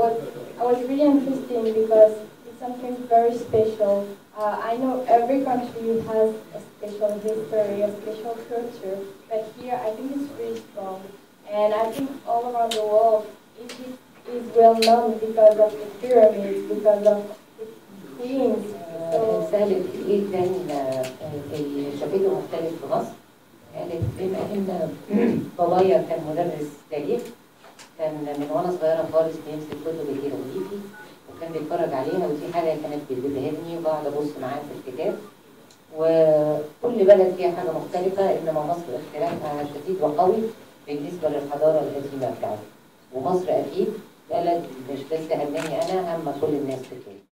was I was really interesting because it's something very special. Uh, I know every country has a special history, a special culture, but here I think it's really strong. And I think all around the world, Egypt is well known because of the pyramids, because of the queens. So, سألت ايه كان آه، اللي شافته مختلف في مصر؟ قالت بما ان بابايا كان مدرس تاريخ كان من وانا صغيره خالص بيمسك كتب الهيروغليفي وكان بيتفرج عليها ودي حاجه كانت بتبهرني وبقعد ابص معاه في الكتاب وكل بلد فيها حاجه مختلفه انما مصر اختلافها شديد وقوي بالنسبه للحضاره القديمه بتاعتها ومصر اكيد بلد مش بس همني انا هم كل الناس في كده